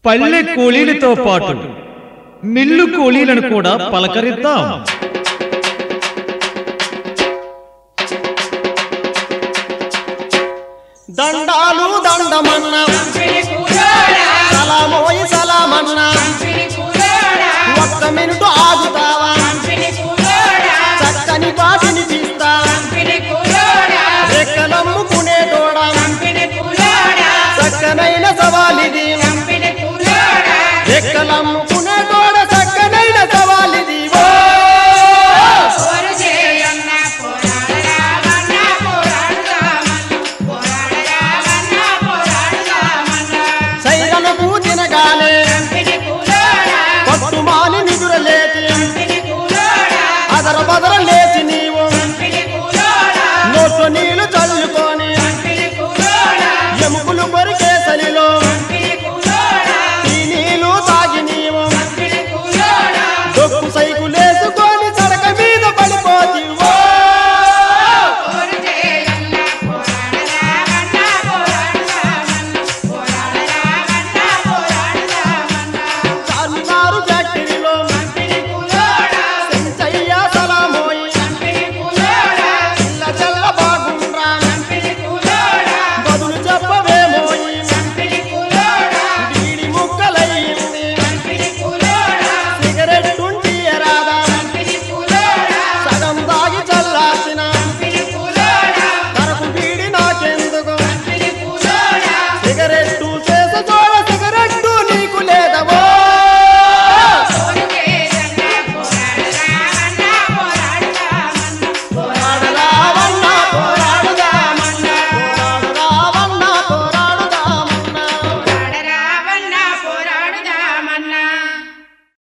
పల్లె కూలీలతో పాటు మిల్లు కూలీలను కూడా పలకరిద్దాం దండాలు దండమన్నా సలామోయి సలామన్నా ఒక్క మినిటు ఆగుతావా చక్కని పాటిని తీస్తా రెక్కలమ్ముకునేటోడా చక్కనైన సవాలిది రెక్కలమ్ముకు